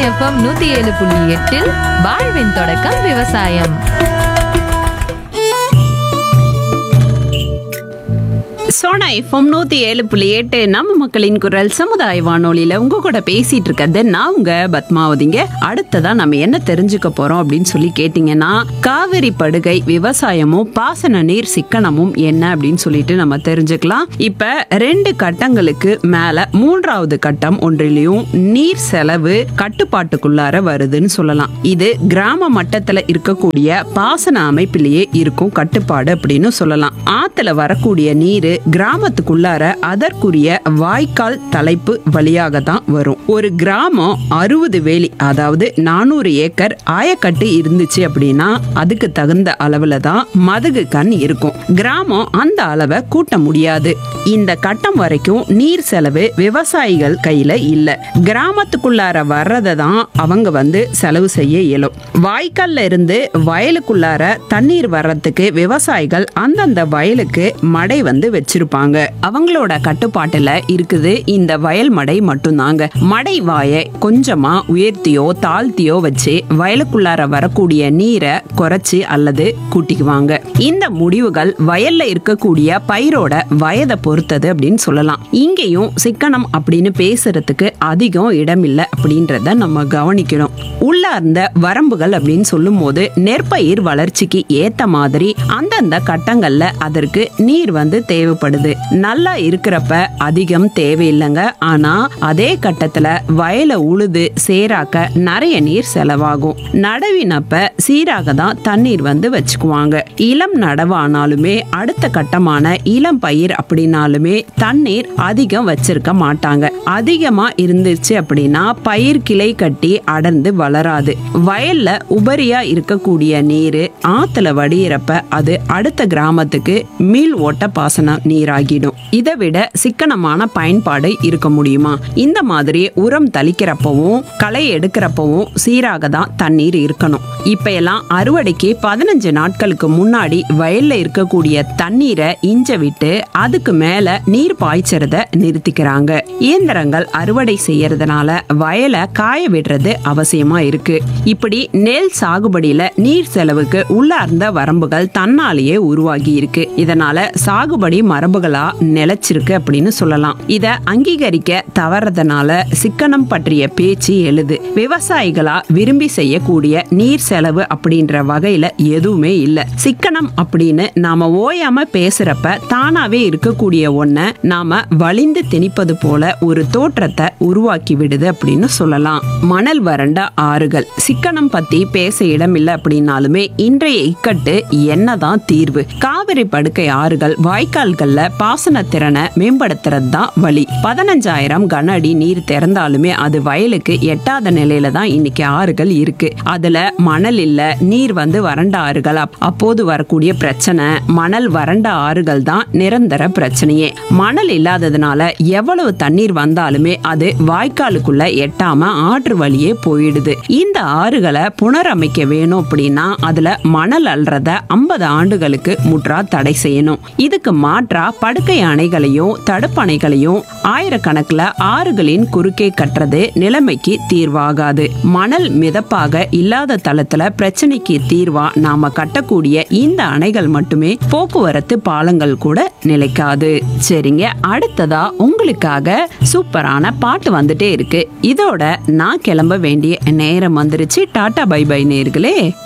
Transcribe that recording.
FM நூத்தி ஏழு புள்ளி எட்டில் வாழ்வின் தொடக்கம் விவசாயம் சோனா எஃப்எம் நூத்தி ஏழு புள்ளி எட்டு நம்ம மக்களின் குரல் சமுதாய வானொலியில உங்க கூட பேசிட்டு இருக்கிறது நான் உங்க பத்மாவதிங்க அடுத்ததா நம்ம என்ன தெரிஞ்சுக்க போறோம் அப்படின்னு சொல்லி கேட்டீங்கன்னா காவிரி படுகை விவசாயமும் பாசன நீர் சிக்கனமும் என்ன அப்படின்னு சொல்லிட்டு நம்ம தெரிஞ்சுக்கலாம் இப்ப ரெண்டு கட்டங்களுக்கு மேல மூன்றாவது கட்டம் ஒன்றிலையும் நீர் செலவு கட்டுப்பாட்டுக்குள்ளார வருதுன்னு சொல்லலாம் இது கிராம மட்டத்துல இருக்கக்கூடிய பாசன அமைப்பிலேயே இருக்கும் கட்டுப்பாடு அப்படின்னு சொல்லலாம் ஆத்துல வரக்கூடிய நீர் கிராமத்துக்குள்ளார அதற்குரிய வாய்க்கால் தலைப்பு வழியாக தான் வரும் ஒரு கிராமம் அறுபது வேலி அதாவது நானூறு ஏக்கர் ஆயக்கட்டு இருந்துச்சு அப்படின்னா அதுக்கு தகுந்த அளவுல தான் மதகு கண் இருக்கும் கிராமம் அந்த அளவை கூட்ட முடியாது இந்த கட்டம் வரைக்கும் நீர் செலவு விவசாயிகள் கையில இல்ல கிராமத்துக்குள்ளார வர்றதை தான் அவங்க வந்து செலவு செய்ய இயலும் வாய்க்கால்ல இருந்து வயலுக்குள்ளார தண்ணீர் வர்றதுக்கு விவசாயிகள் அந்தந்த வயலுக்கு மடை வந்து வச்சிருப்பாங்க அவங்களோட கட்டுப்பாட்டுல இருக்குது இந்த வயல் மடை மட்டும்தாங்க மடை வாயை கொஞ்சமா உயர்த்தியோ தாழ்த்தியோ வச்சு வயலுக்குள்ளார வரக்கூடிய நீரை குறைச்சு அல்லது கூட்டிக்குவாங்க இந்த முடிவுகள் வயல்ல இருக்கக்கூடிய பயிரோட வயதை பொறுத்தது அப்படின்னு சொல்லலாம் இங்கேயும் சிக்கனம் அப்படின்னு பேசுறதுக்கு அதிகம் இடம் இல்லை அப்படின்றத நம்ம கவனிக்கணும் உள்ளார்ந்த வரம்புகள் அப்படின்னு சொல்லும் போது நெற்பயிர் வளர்ச்சிக்கு ஏத்த மாதிரி அந்தந்த கட்டங்கள்ல அதற்கு நீர் வந்து தேவைப்படுது நல்லா இருக்கிறப்ப அதிகம் தேவையில்லைங்க ஆனா அதே கட்டத்துல வயலை உழுது சேராக்க நிறைய நீர் செலவாகும் நடவினப்ப சீராக தான் தண்ணீர் வந்து வச்சுக்குவாங்க இளம் நடவானாலுமே அடுத்த கட்டமான இளம் பயிர் அப்படின்னாலுமே தண்ணீர் அதிகம் வச்சிருக்க மாட்டாங்க அதிகமா இருந்துச்சு அப்படின்னா பயிர் கிளை கட்டி அடர்ந்து வளராது வயல்ல உபரியா இருக்கக்கூடிய நீர் ஆத்துல வடியிறப்ப அது அடுத்த கிராமத்துக்கு மீள் ஓட்ட பாசன நீராகிடும் இதை விட சிக்கனமான பயன்பாடு இருக்க முடியுமா இந்த மாதிரி உரம் தளிக்கிறப்பவும் களை எடுக்கிறப்பவும் சீராக தான் தண்ணீர் இருக்கணும் இப்ப எல்லாம் அறுவடைக்கு பதினஞ்சு நாட்களுக்கு முன்னாடி வயல்ல இருக்கக்கூடிய தண்ணீரை இஞ்ச விட்டு அதுக்கு மேல நீர் பாய்ச்சறத நிறுத்திக்கிறாங்க இயந்திரங்கள் அறுவடை செய்யறதுனால வயலை காய விடுறது அவசியமா இருக்கு இப்படி நெல் சாகுபடியில நீர் செலவுக்கு உள்ளார்ந்த வரம்புகள் தன்னாலேயே உருவாகி இருக்கு இதனால சாகுபடி மரபுகளா நிலைச்சிருக்கு அப்படின்னு சொல்லலாம் இத அங்கீகரிக்க தவறதுனால சிக்கனம் பற்றிய பேச்சு எழுது விவசாயிகளா விரும்பி செய்யக்கூடிய நீர் செலவு அப்படின்ற வகையில எதுவுமே இல்ல சிக்கனம் அப்படின்னு நாம ஓயாம பேசுறப்ப தானாவே இருக்கக்கூடிய ஒன்ன நாம வலிந்து திணிப்பது போல ஒரு தோற்றத்தை உருவாக்கி விடுது அப்படின்னு சொல்லலாம் மணல் வறண்ட ஆறுகள் சிக்கனம் பத்தி பேச இடமில்லை அப்படின்னாலுமே இன்றைய இக்கட்டு என்னதான் தீர்வு காவிரி படுக்கை ஆறுகள் வாய்க்கால்கள்ல பாசன திறனை மேம்படுத்துறது தான் வழி பதினஞ்சாயிரம் கன அடி நீர் திறந்தாலுமே அது வயலுக்கு எட்டாத நிலையில தான் இன்னைக்கு ஆறுகள் இருக்கு அதுல மணல் இல்ல நீர் வந்து வறண்ட ஆறுகள் அப்- அப்போது வரக்கூடிய பிரச்சனை மணல் வறண்ட ஆறுகள் தான் நிரந்தர பிரச்சனையே மணல் இல்லாததுனால எவ்வளவு தண்ணீர் வந்தாலுமே அது வாய்க்காலுக்குள்ள எட்டாம ஆற்று வழியே போயிடுது இந்த ஆறுகளை புனரமைக்க வேணும் அப்படின்னா அதுல மணல் அல்றத ஐம்பது ஆண்டுகளுக்கு முற்றா தடை செய்யணும் இதுக்கு மாற்றா படுக்கை அணைகளையும் தடுப்பணைகளையும் ஆயிரக்கணக்கில் ஆறுகளின் குறுக்கே கட்டுறது நிலைமைக்கு தீர்வாகாது மணல் மிதப்பாக இல்லாத தளத்துல பிரச்சனைக்கு தீர்வா நாம கட்டக்கூடிய இந்த அணைகள் மட்டுமே போக்குவரத்து பாலங்கள் கூட நிலைக்காது சரிங்க அடுத்ததா உங்களுக்காக சூப்பரான பாட்டு வந்துட்டே இருக்கு இதோட நான் கிளம்ப வேண்டிய நேரம் வந்துருச்சு டாடா பை பை நேர்களே